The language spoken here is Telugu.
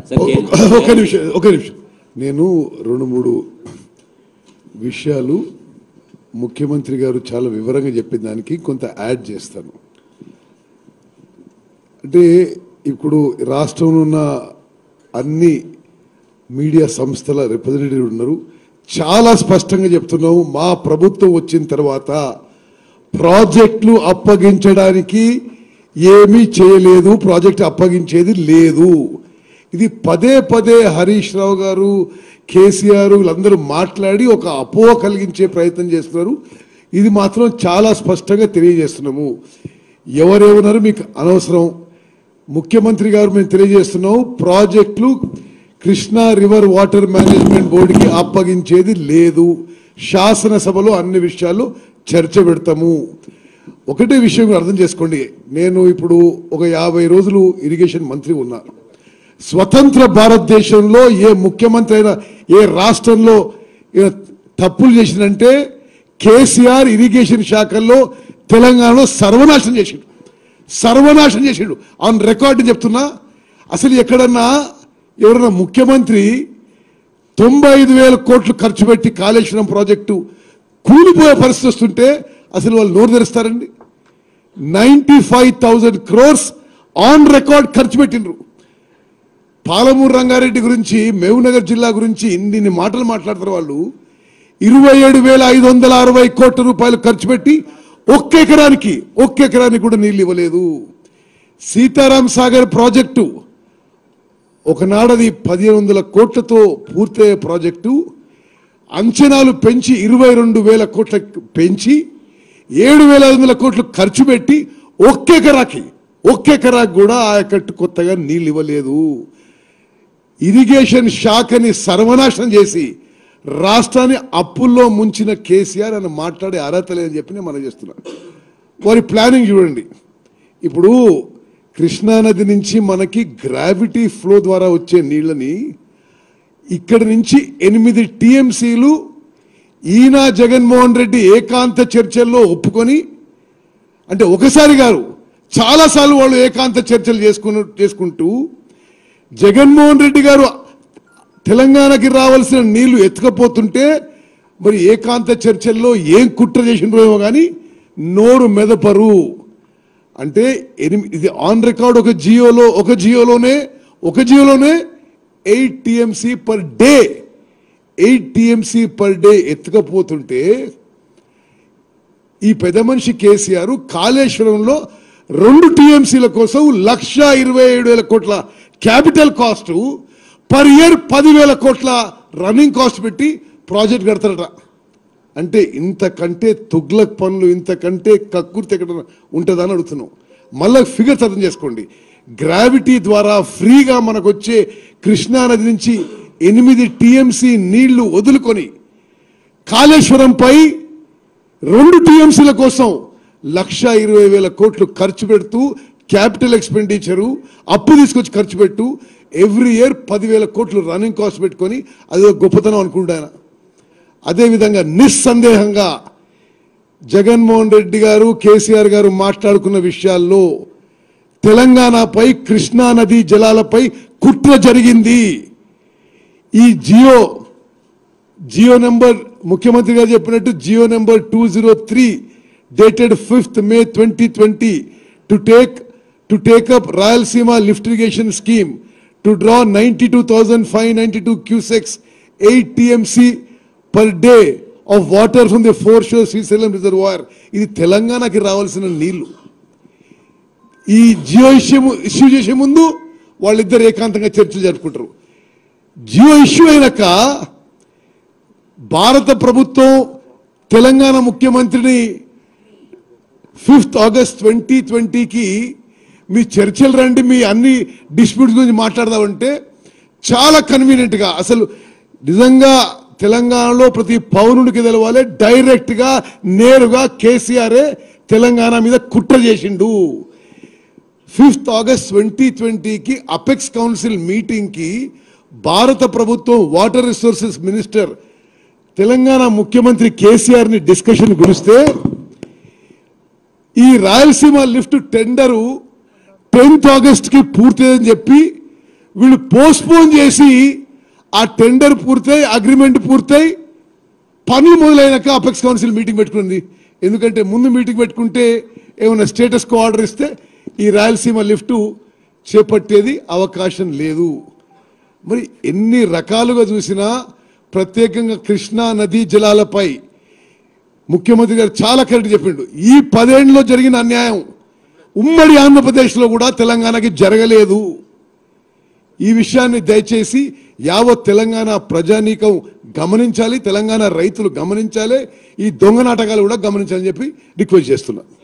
సార్ ఒ- కేంద్ర- ఒక నిమిషం ఒక నిమిషం నేను రెండు మూడు విషయాలు ముఖ్యమంత్రి గారు చాలా వివరంగా చెప్పిన దానికి కొంత యాడ్ చేస్తాను అంటే ఇప్పుడు రాష్ట్రంలో ఉన్న అన్ని మీడియా సంస్థల రిప్రజెంటేటివ్ ఉన్నారు చాలా స్పష్టంగా చెప్తున్నాము మా ప్రభుత్వం వచ్చిన తర్వాత ప్రాజెక్టులు అప్పగించడానికి ఏమీ చేయలేదు ప్రాజెక్ట్ అప్పగించేది లేదు ఇది పదే పదే హరీష్ రావు గారు కేసీఆర్ వీళ్ళందరూ మాట్లాడి ఒక అపోహ కలిగించే ప్రయత్నం చేస్తున్నారు ఇది మాత్రం చాలా స్పష్టంగా తెలియజేస్తున్నాము ఎవరేమన్నారు మీకు అనవసరం ముఖ్యమంత్రి గారు మేము తెలియజేస్తున్నాం ప్రాజెక్టులు కృష్ణా రివర్ వాటర్ మేనేజ్మెంట్ బోర్డుకి అప్పగించేది లేదు శాసనసభలో అన్ని విషయాలు చర్చ పెడతాము ఒకటే విషయం మీరు అర్థం చేసుకోండి నేను ఇప్పుడు ఒక యాభై రోజులు ఇరిగేషన్ మంత్రి ఉన్నా స్వతంత్ర భారతదేశంలో ఏ ముఖ్యమంత్రి అయినా ఏ రాష్ట్రంలో ఈయన తప్పులు చేసిందంటే కేసీఆర్ ఇరిగేషన్ శాఖల్లో తెలంగాణలో సర్వనాశనం చేసిండు సర్వనాశనం చేసిండు ఆన్ రికార్డు చెప్తున్నా అసలు ఎక్కడన్నా ఎవరన్నా ముఖ్యమంత్రి తొంభై ఐదు వేల కోట్లు ఖర్చు పెట్టి కాళేశ్వరం ప్రాజెక్టు కూలిపోయే పరిస్థితి వస్తుంటే అసలు వాళ్ళు నోరు తెరుస్తారండి ninety five thousand crores on record ఖర్చు పెట్టిండ్రు పాలమూరు రంగారెడ్డి గురించి మహబూబ్నగర్ జిల్లా గురించి ఇన్ని మాటలు మాట్లాడతారు వాళ్ళు ఇరవై ఏడు వేల ఐదు వందల అరవై కోట్ల రూపాయలు ఖర్చు పెట్టి ఒక్క ఎకరానికి ఒక్క ఎకరానికి కూడా నీళ్ళు ఇవ్వలేదు సీతారాం సాగర్ ప్రాజెక్టు ఒకనాడది పదిహేను వందల కోట్లతో పూర్తయ్యే ప్రాజెక్టు అంచనాలు పెంచి ఇరవై రెండు వేల కోట్ల పెంచి ఏడు వేల ఐదు వందల కోట్లు ఖర్చు పెట్టి ఒక్క ఎకరాకి ఒక్క ఎకరాకి కూడా ఆ ఎకట్టు కొత్తగా నీళ్ళు ఇవ్వలేదు ఇరిగేషన్ శాఖని సర్వనాశనం చేసి రాష్ట్రాన్ని అప్పుల్లో ముంచిన కేసీఆర్ అని మాట్లాడే అర్హత లేదని చెప్పి నేను మనం చేస్తున్నాను వారి ప్లానింగ్ చూడండి ఇప్పుడు కృష్ణానది నుంచి మనకి గ్రావిటీ ఫ్లో ద్వారా వచ్చే నీళ్ళని ఇక్కడి నుంచి ఎనిమిది టీఎంసీలు ఈయన జగన్మోహన్ రెడ్డి ఏకాంత చర్చల్లో ఒప్పుకొని అంటే ఒకసారి గారు చాలాసార్లు వాళ్ళు ఏకాంత చర్చలు చేసుకుని చేసుకుంటూ జగన్మోహన్ రెడ్డి గారు తెలంగాణకి రావాల్సిన నీళ్లు ఎత్తుకపోతుంటే మరి ఏకాంత చర్చల్లో ఏం కుట్ర చేసినరో ఏమో కానీ నోరు మెదపరు అంటే ఎనిమిది ఇది ఆన్ రికార్డ్ ఒక జియోలో ఒక జియోలోనే ఒక జియోలోనే eight TMC per day eight TMC per day ఎత్తుకపోతుంటే ఈ పెద్ద మనిషి కేసీఆర్ కాళేశ్వరంలో రెండు టీఎంసీల కోసం లక్ష ఇరవై ఏడు వేల కోట్ల క్యాపిటల్ కాస్ట్ పర్ ఇయర్ పదివేల కోట్ల రన్నింగ్ కాస్ట్ పెట్టి ప్రాజెక్ట్ కడతారట అంటే ఇంతకంటే తుగ్లక్ పనులు ఇంతకంటే కక్కుర్తి ఎక్కడ ఉంటుందని అడుగుతున్నాం మళ్ళీ ఫిగర్స్ అర్థం చేసుకోండి గ్రావిటీ ద్వారా ఫ్రీగా మనకు వచ్చే కృష్ణానది నుంచి ఎనిమిది టీఎంసీ నీళ్లు వదులుకొని కాళేశ్వరంపై రెండు టీఎంసీల కోసం లక్ష ఇరవై వేల కోట్లు ఖర్చు పెడుతూ క్యాపిటల్ ఎక్స్పెండిచరు అప్పు తీసుకొచ్చి ఖర్చు పెట్టు ఎవ్రీ ఇయర్ పదివేల కోట్లు రన్నింగ్ కాస్ట్ పెట్టుకొని అదే గొప్పతనం అనుకుంటాను అదేవిధంగా నిస్సందేహంగా జగన్మోహన్ రెడ్డి గారు కేసీఆర్ గారు మాట్లాడుకున్న విషయాల్లో తెలంగాణపై కృష్ణా నదీ జలాలపై కుట్ర జరిగింది ఈ జియో జియో నెంబర్ ముఖ్యమంత్రి గారు చెప్పినట్టు GO number two zero three dated fifth May twenty twenty to take to take up Rayalaseema lift irrigation scheme to draw ninety two thousand five ninety two cusecs eight TMC per day of water from the foreshore Srisailam reservoir ఇది తెలంగాణకి రావాల్సిన నీళ్లు ఈ జియో ఇష్యూ ఇష్యూ చేసే ముందు వాళ్ళిద్దరు ఏకాంతంగా చర్చలు జరుపుకుంటారు జియో ఇష్యూ అయినాక భారత ప్రభుత్వం తెలంగాణ ముఖ్యమంత్రిని ఫిఫ్త్ ఆగస్ట్ ట్వంటీ ట్వంటీకి మీ చర్చలు రండి మీ అన్ని డిస్ప్యూట్స్ గురించి మాట్లాడదామంటే చాలా కన్వీనియంట్గా అసలు నిజంగా తెలంగాణలో ప్రతి పౌరునికి తెలవాలి డైరెక్ట్గా నేరుగా కేసీఆరే తెలంగాణ మీద కుట్ర చేసిండు ఫిఫ్త్ ఆగస్ట్ ట్వంటీ ట్వంటీకి అపెక్స్ కౌన్సిల్ మీటింగ్కి భారత ప్రభుత్వం వాటర్ రిసోర్సెస్ మినిస్టర్ తెలంగాణ ముఖ్యమంత్రి కేసీఆర్ని డిస్కషన్ గురిస్తే ఈ రాయలసీమ లిఫ్ట్ టెండరు టెన్త్ ఆగస్ట్కి పూర్తయిందని చెప్పి వీళ్ళు పోస్ట్పోన్ చేసి ఆ టెండర్ పూర్తయి అగ్రిమెంట్ పూర్తయి పనులు మొదలైనాక అపెక్స్ కౌన్సిల్ మీటింగ్ పెట్టుకుంది ఎందుకంటే ముందు మీటింగ్ పెట్టుకుంటే ఏమైనా స్టేటస్ కో ఆర్డర్ ఇస్తే ఈ రాయలసీమ లిఫ్ట్ చేపట్టేది అవకాశం లేదు మరి ఎన్ని రకాలుగా చూసినా ప్రత్యేకంగా కృష్ణా నదీ జలాలపై ముఖ్యమంత్రి గారు చాలా కరెక్ట్ చెప్పిండు ఈ పదేళ్ళలో జరిగిన అన్యాయం ఉమ్మడి ఆంధ్రప్రదేశ్లో కూడా తెలంగాణకి జరగలేదు ఈ విషయాన్ని దయచేసి యావత్ తెలంగాణ ప్రజానీకం గమనించాలి తెలంగాణ రైతులు గమనించాలి ఈ దొంగ నాటకాలు కూడా గమనించాలని చెప్పి రిక్వెస్ట్ చేస్తున్నా